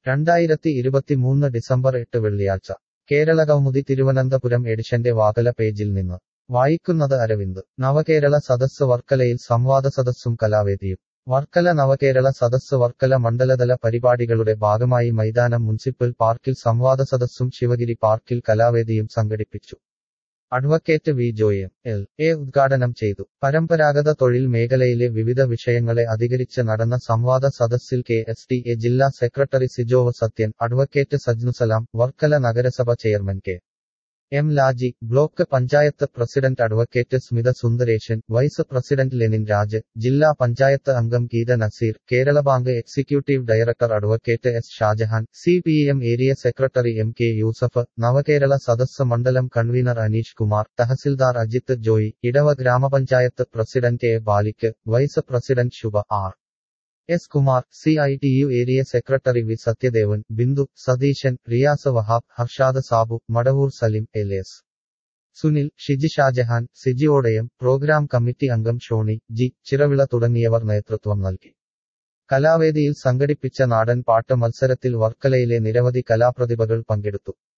രണ്ടായിരത്തി ഇരുപത്തിമൂന്ന് ഡിസംബർ എട്ട് വെള്ളിയാഴ്ച കേരള കൗമുദി തിരുവനന്തപുരം എഡിഷന്റെ വാകല പേജിൽ നിന്ന് വായിക്കുന്നത് അരവിന്ദ് നവകേരള സദസ്സ് വർക്കലയിൽ സംവാദ സദസ്സും കലാവേദിയും വർക്കല നവകേരള സദസ്സ് വർക്കല മണ്ഡലതല പരിപാടികളുടെ ഭാഗമായി മൈതാനം മുനിസിപ്പൽ പാർക്കിൽ സംവാദ സദസ്സും ശിവഗിരി പാർക്കിൽ കലാവേദിയും സംഘടിപ്പിച്ചു അഡ്വക്കേറ്റ് വി ജോയം എൽ എ ഉദ്ഘാടനം ചെയ്തു പരമ്പരാഗത തൊഴിൽ മേഖലയിലെ വിവിധ വിഷയങ്ങളെ അധികരിച്ച് നടന്ന സംവാദ സദസ്സിൽ കെ എസ് ടി എ ജില്ലാ സെക്രട്ടറി സിജോവ് സത്യൻ അഡ്വക്കേറ്റ് സജ്നുസലാം വർക്കല നഗരസഭ chairman K M Laji block panchayat president advocate Smitha Sundaresan vice president Lenin Raj ജില്ലാ പഞ്ചായത്ത് അംഗം Geetha Nazeer Kerala bank executive director advocate S Shajahan C P M area secretary M K Yusuf Navakerala സദസ്സ് മണ്ഡലം കൺവീനർ അനീഷ് കുമാർ തഹസിൽദാർ അജിത്ത് ജോയി ഇടവ ഗ്രാമപഞ്ചായത്ത് president A Balik vice president Shubha R S Kumar C I T U area secretary V Sathyadevan Bindu Satheesan Riyas Wahab Harshad Sabu Madavoor Salim L S Sunil Shiji Shajahan സിജിയോടയം programme committee അംഗം Shoni G ചിറവിള തുടങ്ങിയവർ നേതൃത്വം നൽകി കലാവേദിയിൽ സംഘടിപ്പിച്ച നാടൻ പാട്ട് മത്സരത്തിൽ വർക്കലയിലെ നിരവധി കലാപ്രതിഭകൾ പങ്കെടുത്തു